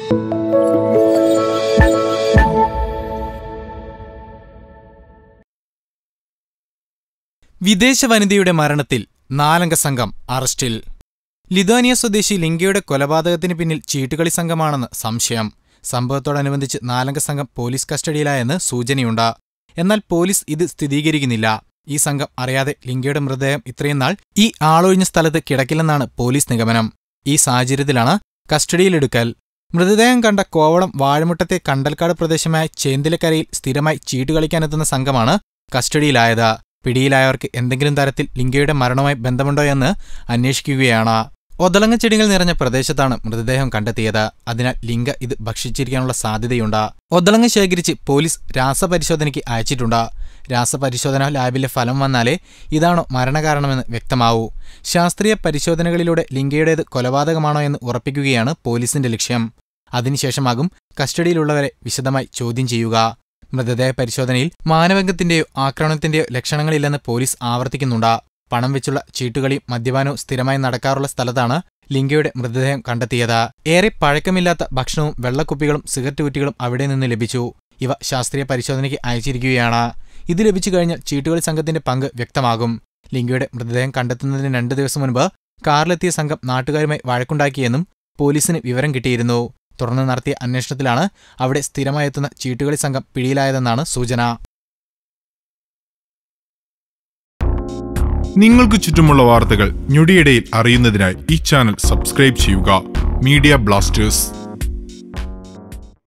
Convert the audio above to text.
വിദേശ വനിതയുടെ മരണത്തിൽ നാലംഗ സംഘം അറസ്റ്റിൽ ലിത്വാനിയ സ്വദേശി ലിംഗയുടെ കൊലപാതകത്തിന് പിന്നിൽ ചീട്ടുകളി സംഘമാണെന്ന് സംശയം സംഭവത്തോടനുബന്ധിച്ച് നാലംഗ സംഘം പോലീസ് കസ്റ്റഡിയിലായെന്ന് സൂചനയുണ്ട് എന്നാൽ പോലീസ് ഇത് സ്ഥിരീകരിക്കുന്നില്ല ഈ സംഘം അറിയാതെ ലിംഗയുടെ മൃതദേഹം ഇത്രയും നാൾ ഈ ആളൊഴിഞ്ഞ സ്ഥലത്ത് കിടക്കില്ലെന്നാണ് പോലീസ് നിഗമനം ഈ സാഹചര്യത്തിലാണ് കസ്റ്റഡിയിലെടുക്കൽ മൃതദേഹം കണ്ട കോവളം വാഴമുട്ടത്തെ കണ്ടൽക്കാട് പ്രദേശമായ ചേന്തിലക്കരയിൽ സ്ഥിരമായി ചീട്ടുകളിക്കാനെത്തുന്ന സംഘമാണ് കസ്റ്റഡിയിലായത് പിടിയിലായവർക്ക് എന്തെങ്കിലും തരത്തിൽ ലിംഗയുടെ മരണവുമായി ബന്ധമുണ്ടോയെന്ന് അന്വേഷിക്കുകയാണ് ഒതളങ്ങ ചെടികൾ നിറഞ്ഞ പ്രദേശത്താണ് മൃതദേഹം കണ്ടെത്തിയത് അതിനാൽ ലിംഗ ഇത് ഭക്ഷിച്ചിരിക്കാനുള്ള സാധ്യതയുണ്ട് ഒതളങ്ങ ശേഖരിച്ച് പോലീസ് രാസപരിശോധനയ്ക്ക് അയച്ചിട്ടുണ്ട് രാസപരിശോധന ലാബിലെ ഫലം വന്നാലേ ഇതാണോ മരണകാരണമെന്ന് വ്യക്തമാവൂ ശാസ്ത്രീയ പരിശോധനകളിലൂടെ ലിംഗയുടേത് കൊലപാതകമാണോ എന്ന് ഉറപ്പിക്കുകയാണ് പോലീസിന്റെ ലക്ഷ്യം അതിനുശേഷമാകും കസ്റ്റഡിയിലുള്ളവരെ വിശദമായി ചോദ്യം ചെയ്യുക മൃതദേഹ പരിശോധനയിൽ മാനവംഗത്തിന്റെയോ ആക്രമണത്തിന്റെയോ ലക്ഷണങ്ങളില്ലെന്ന് പോലീസ് ആവർത്തിക്കുന്നുണ്ട് പണം വെച്ചുള്ള ചീട്ടുകളിയും മദ്യപാനവും സ്ഥിരമായി നടക്കാറുള്ള സ്ഥലത്താണ് ലിംഗയുടെ മൃതദേഹം കണ്ടെത്തിയത് ഏറെ പഴക്കമില്ലാത്ത ഭക്ഷണവും വെള്ളക്കുപ്പികളും സിഗരറ്റ് കുറ്റികളും അവിടെ നിന്ന് ലഭിച്ചു ഇവ ശാസ്ത്രീയ പരിശോധനയ്ക്ക് അയച്ചിരിക്കുകയാണ് ഇത് ലഭിച്ചു കഴിഞ്ഞാൽ ചീട്ടുകളി സംഘത്തിന്റെ പങ്ക് വ്യക്തമാകും ലിംഗയുടെ മൃതദേഹം കണ്ടെത്തുന്നതിന് രണ്ട് ദിവസം മുൻപ് കാറിലെത്തിയ സംഘം നാട്ടുകാരുമായി വഴക്കുണ്ടാക്കിയെന്നും പോലീസിന് വിവരം കിട്ടിയിരുന്നു തുടർന്ന് നടത്തിയ അന്വേഷണത്തിലാണ് അവിടെ സ്ഥിരമായി എത്തുന്ന ചീട്ടുകളി സംഘം പിടിയിലായതെന്നാണ് സൂചന നിങ്ങൾക്ക് ചുറ്റുമുള്ള വാർത്തകൾ ഞൊടിയിടയിൽ അറിയുന്നതിനായി ഈ ചാനൽ സബ്സ്ക്രൈബ് ചെയ്യുക മീഡിയ ബ്ലാസ്റ്റേഴ്സ്